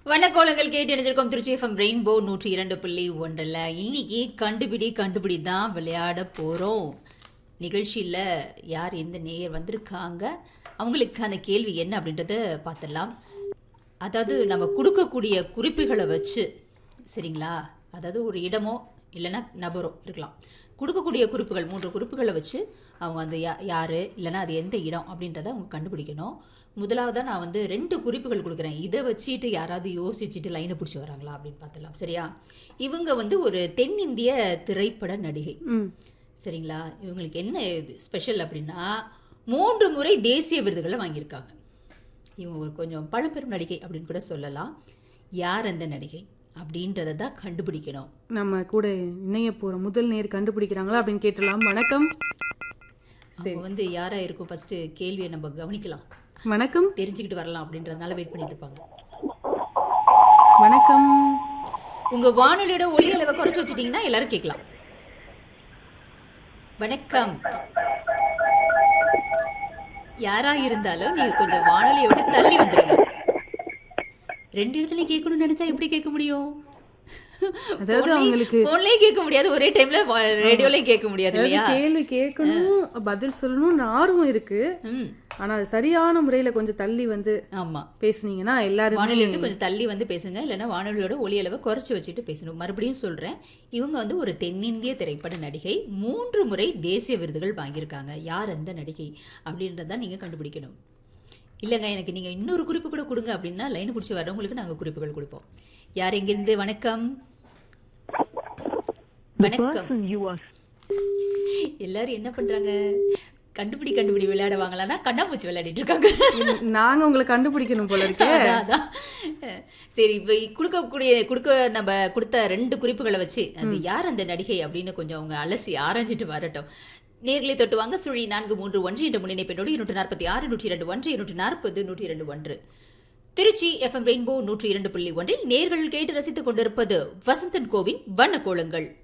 வண்ணக்கோலங்கள் கேட்டு இணைஞ்சிருக்கோம் Trichy FM rainbow நூற்றி இரண்டு புள்ளி ஒன்றில் இன்னைக்கு கண்டுபிடி கண்டுபிடி தான் விளையாட போகிறோம் நிகழ்ச்சியில் யார் எந்த நேயர் வந்திருக்காங்க அவங்களுக்கான கேள்வி என்ன அப்படின்றத பார்த்துடலாம் அதாவது நம்ம கொடுக்கக்கூடிய குறிப்புகளை வச்சு சரிங்களா அதாவது ஒரு இடமோ இல்லைன்னா நபரோ இருக்கலாம் கொடுக்கக்கூடிய குறிப்புகள் மூன்று குறிப்புகளை வச்சு அவங்க அந்த யா யார் இல்லைன்னா அது எந்த இடம் அப்படின்றத அவங்க கண்டுபிடிக்கணும் முதலாவதாக நான் வந்து ரெண்டு குறிப்புகள் கொடுக்குறேன் இதை வச்சுட்டு யாராவது யோசிச்சுட்டு லைனை பிடிச்சி வராங்களா அப்படின்னு பார்த்துலாம் சரியா இவங்க வந்து ஒரு தென்னிந்திய திரைப்பட நடிகை ம் சரிங்களா இவங்களுக்கு என்ன ஸ்பெஷல் அப்படின்னா மூன்று முறை தேசிய விருதுகளை வாங்கியிருக்காங்க இவங்க ஒரு கொஞ்சம் பழம்பெரும் நடிகை அப்படின்னு கூட சொல்லலாம் யார் அந்த நடிகை அப்படின்றத தான் கண்டுபிடிக்கணும் நம்ம கூட இணைய போற முதல் நேர் கண்டுபிடிக்கிறாங்களா அப்படின்னு கேட்டலாம் வணக்கம் அவங்க வந்து யாரா இருக்கும் ஃபர்ஸ்ட் கேள்வியை நம்ம கவனிக்கலாம் வணக்கம் தெரிஞ்சுக்கிட்டு வரலாம் அப்படின்றதுனால வெயிட் பண்ணிட்டு இருப்பாங்க வணக்கம் உங்க வானொலியோட ஒலி அளவை குறைச்சு வச்சுட்டீங்கன்னா எல்லாரும் கேட்கலாம் வணக்கம் யாரா இருந்தாலும் நீங்க கொஞ்சம் வானொலியோட தள்ளி வந்துருங்க ரெண்டு இடத்துலயும் கேட்கணும்னு நினைச்சா எப்படி கேட்க முடியும் அதாவது அவங்களுக்கு போன்லயே கேட்க முடியாது ஒரே டைம்ல ரேடியோலயும் கேட்க முடியாது அதாவது இல்லையா கேள்வி கேட்கணும் பதில் சொல்லணும்னு ஆர்வம் இருக்கு ம் ஆனா அது சரியான முறையில கொஞ்சம் தள்ளி வந்து ஆமா பேசுனீங்கன்னா எல்லாருமே வானொலி விட்டு கொஞ்சம் தள்ளி வந்து பேசுங்க இல்லைன்னா வானொலியோட ஒலி அளவை குறைச்சி வச்சுட்டு பேசணும் மறுபடியும் சொல்றேன் இவங்க வந்து ஒரு தென்னிந்திய திரைப்பட நடிகை மூன்று முறை தேசிய விருதுகள் வாங்கியிருக்காங்க யார் அந்த நடிகை அப்படின்றத நீங்க கண்டுபிடிக்கணும் இல்லைங்க எனக்கு நீங்க இன்னொரு குறிப்பு கூட கொடுங்க அப்படின்னா லைன் பிடிச்சி வர்றவங்களுக்கு நாங்க குறிப்புகள் கொடுப்போம் யார் எங்கிருந்து வணக்கம் வணக்கம் எல்லாரும் என்ன பண்றாங்க கண்டுபிடி கண்டுபிடி விளையாட வாங்கலாம்னா கண்ணாமூச்சி விளையாடிட்டு இருக்காங்க நாங்க உங்களை கண்டுபிடிக்கணும் போல இருக்கு அதான், அதான். சரி இப்போ கொடுக்கக்கூடிய கொடுக்க நம்ம கொடுத்த ரெண்டு குறிப்புகளை வச்சு அது யார் அந்த நடிகை அப்படின்னு கொஞ்சம் அவங்க அலசி ஆராய்ஞ்சிட்டு வரட்டும் நேர்களை தொட்டு வாங்க சுழி நான்கு மூன்று ஒன்று என்ற முன்னிணைப்பினோடு இருநூற்றி நாற்பத்தி ஆறு நூற்றி இரண்டு ஒன்று இருநூற்றி நாற்பது நூற்றி இரண்டு ஒன்று திருச்சி எஃப்எம் ரெயின்போ நூற்றி இரண்டு புள்ளி ஒன்றில் நேர்கள் கேட்டு ரசித்துக் கொண்டிருப்பது வசந்தன் கோவின் வண்ண கோலங்கள்